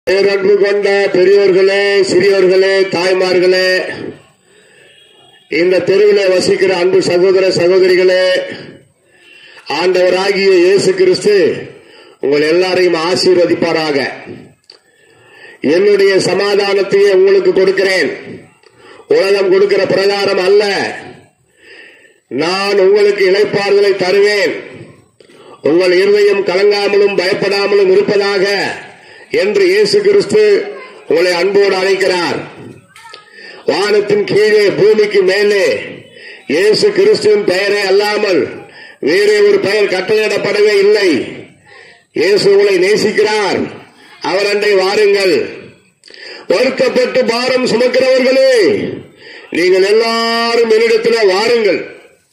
பேரன்பு கொண்ட பெரியோர்களே சிறியோர்களே தாய்மார்களே இந்த தெருவிலே வசிக்கிற அன்பு சகோதர சகோதரிகளே ஆண்டவராகிய இயேசு கிறிஸ்து உங்கள் எல்லாரையும் ஆசீர்வதிப்பாராக என்னுடைய சமாதானத்தையே உங்களுக்கு கொடுக்கிறேன் உலகம் கொடுக்கிற பிரகாரம் அல்ல நான் உங்களுக்கு இளைப்பாறுதலை தருவேன் உங்கள் இருதயம் கலங்காமலும் பயப்படாமலும் இருப்பதாக என்று இயேசு கிறிஸ்து உங்களை அன்போடு அழைக்கிறார் வானத்தின் கீழே பூமிக்கு மேலே இயேசு கிறிஸ்துவின் பெயரே அல்லாமல் வேறே ஒரு பெயர் கட்டளையிடப்படவே இல்லை இயேசு உங்களை நேசிக்கிறார் அவர் அண்டை வாருங்கள் வருத்தப்பட்டு பாரம் சுமக்கிறவர்களே நீங்கள் எல்லாரும் என்னிடத்தில் வாருங்கள்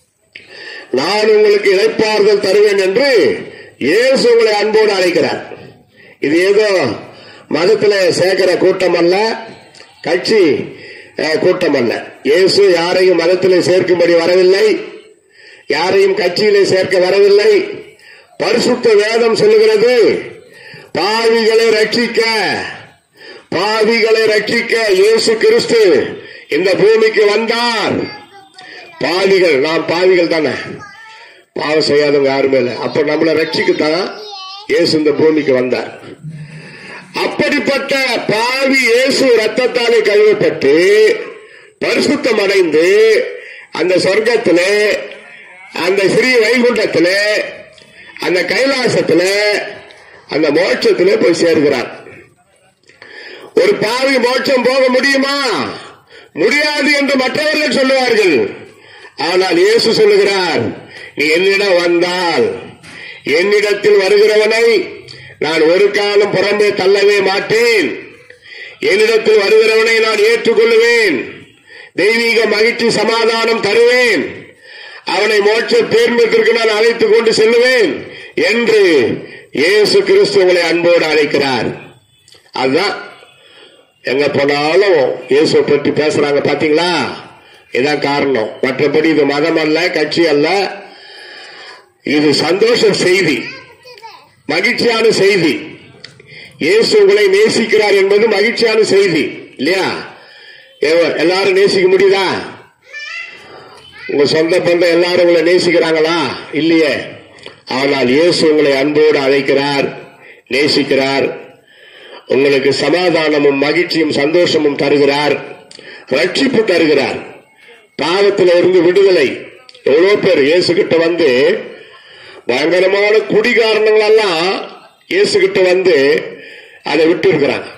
நான் உங்களுக்கு இழைப்பார்கள் தருவேன் என்று இயேசு உங்களை அன்போடு அழைக்கிறார் இது ஏதோ மதத்துல சேர்க்கிற கூட்டம் அல்ல கட்சி அஹ், கூட்டம் அல்ல இயேசு யாரையும் மதத்திலே சேர்க்கும்படி வரவில்லை யாரையும் கட்சியிலே சேர்க்க வரவில்லை பரிசுத்த வேதம் சொல்லுகிறது பாவிகளை ரட்சிக்க பாவிகளை ரட்சிக்க இயேசு கிறிஸ்து இந்த பூமிக்கு வந்தார் பாவிகள் நாம் பாவிகள் தானே பாவம் செய்யாதவங்க யாருமே இல்லை அப்ப நம்மளை ரட்சிக்கத்தான் இயேசு இந்த பூமிக்கு வந்தார் அப்படிப்பட்ட பாவி இயேசு ரத்தத்தாலே கழுவப்பட்டு பரிசுத்தம் அடைந்து அந்த சொர்க்கத்திலே அந்த ஸ்ரீ வைகுண்டத்திலே அந்த கைலாசத்திலே அந்த மோட்சத்திலே போய் சேர்கிறார் ஒரு பாவி மோட்சம் போக முடியுமா முடியாது என்று மற்றவர்கள் சொல்லுவார்கள் ஆனால் இயேசு சொல்லுகிறார் நீ என்னிடம் வந்தால் என்னிடத்தில் வருகிறவனை நான் ஒரு காலம் புறம்பே தள்ளவே மாட்டேன் என்னிடத்தில் வருகிறவனை நான் ஏற்றுக்கொள்ளுவேன் தெய்வீக மகிழ்ச்சி சமாதானம் தருவேன் அவனை மோட்ச பேர்மத்திற்கு நான் அழைத்துக் கொண்டு செல்லுவேன் என்று இயேசு கிறிஸ்து உங்களை அன்போடு அழைக்கிறார் அதுதான் எங்க போனாலும் இயேசுவை பற்றி பேசுறாங்க பாத்தீங்களா இதான் காரணம் மற்றபடி இது மதம் அல்ல கட்சி அல்ல இது சந்தோஷ செய்தி மகிழ்ச்சியான செய்தி இயேசு உங்களை நேசிக்கிறார் என்பது மகிழ்ச்சியான செய்தி இல்லையா எவ- எல்லாரும் நேசிக்க முடியுதா உங்க சொந்த பந்தம் எல்லாரும் உங்களை நேசிக்கிறாங்களா இல்லையே ஆனால் இயேசு உங்களை அன்போடு அழைக்கிறார் நேசிக்கிறார் உங்களுக்கு சமாதானமும் மகிழ்ச்சியும் சந்தோஷமும் தருகிறார் ரட்சிப்பு தருகிறார் பாவத்தில் இருந்து விடுதலை எவ்வளவு பேர் இயேசு கிட்ட வந்து பயங்கரமான குடிகாரணங்கள் எல்லாம் இயேசு கிட்ட வந்து அதை விட்டு இருக்கிறாங்க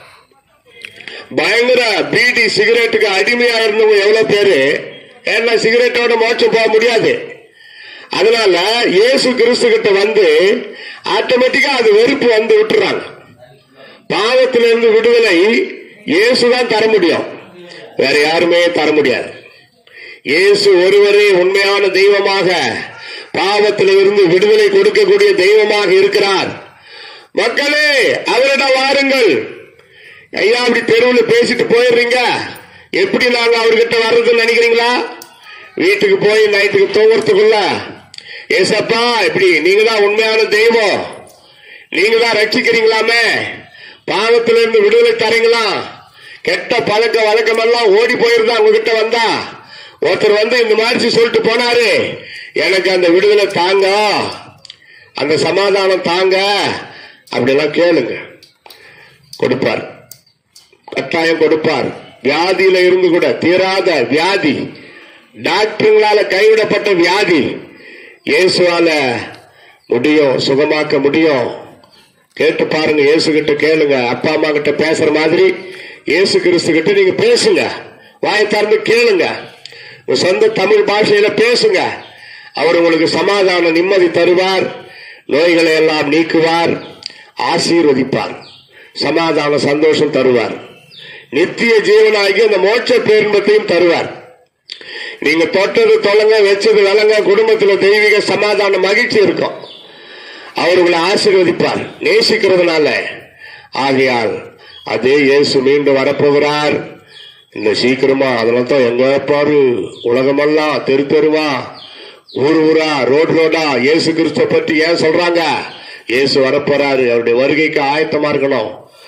பயங்கர பீடி சிகரெட்டுக்கு அடிமையா இருந்தவங்க எவ்வளவு பேரு ஏன்னா சிகரெட்டோட மோட்சம் போக முடியாது அதனால இயேசு கிறிஸ்து கிட்ட வந்து ஆட்டோமேட்டிக்கா அது வெறுப்பு வந்து விட்டுறாங்க பாவத்திலிருந்து விடுதலை இயேசுதான் தர முடியும் வேற யாருமே தர முடியாது இயேசு ஒருவரே உண்மையான தெய்வமாக பாவத்திலிருந்து விடுதலை கொடுக்கக்கூடிய தெய்வமாக இருக்கிறார் மக்களே அவரிடம் வாருங்கள் ஐயா அப்படி தெருவில் பேசிட்டு போயிடுறீங்க எப்படி நாங்க அவர்கிட்ட வர்றதுன்னு நினைக்கிறீங்களா வீட்டுக்கு போய் நைட்டுக்கு தூங்குறதுக்குள்ள ஏசப்பா இப்படி நீங்க தான் உண்மையான தெய்வம் நீங்க தான் ரட்சிக்கிறீங்களாமே பாவத்திலிருந்து விடுதலை தரீங்களா கெட்ட பழக்க வழக்கம் எல்லாம் ஓடி போயிருந்தா உங்ககிட்ட வந்தா ஒருத்தர் வந்து இந்த மாதிரி சொல்லிட்டு போனாரு எனக்கு அந்த விடுதலை தாங்க அந்த சமாதானம் தாங்க அப்படிலாம் கேளுங்க கொடுப்பார் கட்டாயம் கொடுப்பார் வியாதியில இருந்து கூட தீராத வியாதி டாக்டருங்களால கைவிடப்பட்ட வியாதி இயேசுவால முடியும் சுகமாக்க முடியும் கேட்டு பாருங்க இயேசு கிட்ட கேளுங்க அப்பா அம்மா கிட்ட பேசுற மாதிரி இயேசு கிறிஸ்து கிட்ட நீங்க பேசுங்க வாயை திறந்து கேளுங்க உங்க சொந்த தமிழ் பாஷையில பேசுங்க அவர் உங்களுக்கு சமாதான நிம்மதி தருவார் நோய்களை எல்லாம் நீக்குவார் ஆசீர்வதிப்பார் சமாதான சந்தோஷம் தருவார் நித்திய ஜீவனாகி அந்த மோட்ச பேரின்பத்தையும் தருவார் நீங்க தொட்டது தொலைங்க வச்சது விளங்க குடும்பத்துல தெய்வீக சமாதான மகிழ்ச்சி இருக்கும் அவர் உங்களை ஆசீர்வதிப்பார் நேசிக்கிறதுனால ஆகையால் அதே இயேசு மீண்டும் வரப்போகிறார் இந்த சீக்கிரமா அதனால தான் எங்க பாரு உலகமெல்லாம் தெரு தெருவா ஊர் ஊரா ரோடு ரோடா இயேசு கிறிஸ்துவ பற்றி ஏன் சொல்றாங்க இயேசு வரப்போறாரு அவருடைய வருகைக்கு ஆயத்தமா இருக்கணும்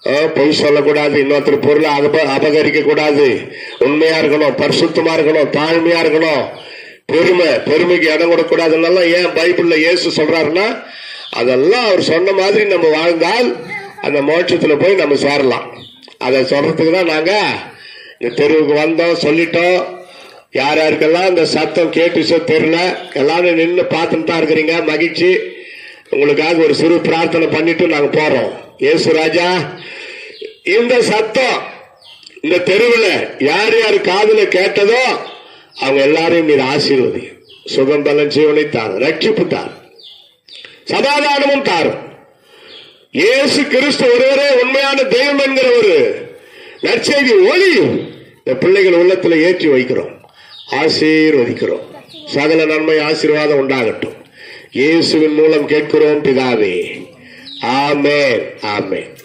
ஆ, பொய் சொல்லக்கூடாது இன்னொருத்தர் பொருளை அப அபகரிக்க கூடாது உண்மையா இருக்கணும் பரிசுத்தமா இருக்கணும் தாழ்மையா இருக்கணும் பெருமை பெருமைக்கு இடம் கொடுக்கூடாதுன்னால ஏன் பைபிள்ல இயேசு சொல்றாருன்னா அதெல்லாம் அவர் சொன்ன மாதிரி நம்ம வாழ்ந்தால் அந்த மோட்சத்துல போய் நம்ம சேரலாம் அதை சொல்றதுக்கு தான் நாங்க இந்த தெருவுக்கு வந்தோம் சொல்லிட்டோம் யார் யாருக்கெல்லாம் இந்த சத்தம் கேட்டுச்சோ தெரியல எல்லாரும் நின்று பார்த்துட்டு தான் இருக்கிறீங்க மகிழ்ச்சி உங்களுக்காக ஒரு சிறு பிரார்த்தனை பண்ணிட்டு நாங்க போறோம் இயேசு ராஜா இந்த சத்தம் இந்த தெருவில் யார் யார் காதுல கேட்டதோ அவங்க எல்லாரையும் நீர் ஆசீர்வதி சுகம் பலன் ஜீவனை தாரும் ரட்சிப்பு தாரும் சமாதானமும் தாரும் இயேசு கிறிஸ்து ஒருவரே உண்மையான தெய்வம் என்கிற ஒரு நற்செய்தி ஒளியும் இந்த பிள்ளைகள் உள்ளத்துல ஏற்றி வைக்கிறோம் ஆசீர்வதிக்கிறோம் சகல நன்மை ஆசீர்வாதம் உண்டாகட்டும் இயேசுவின் மூலம் கேட்கிறோம் பிதாவே ஆமென் ஆமென்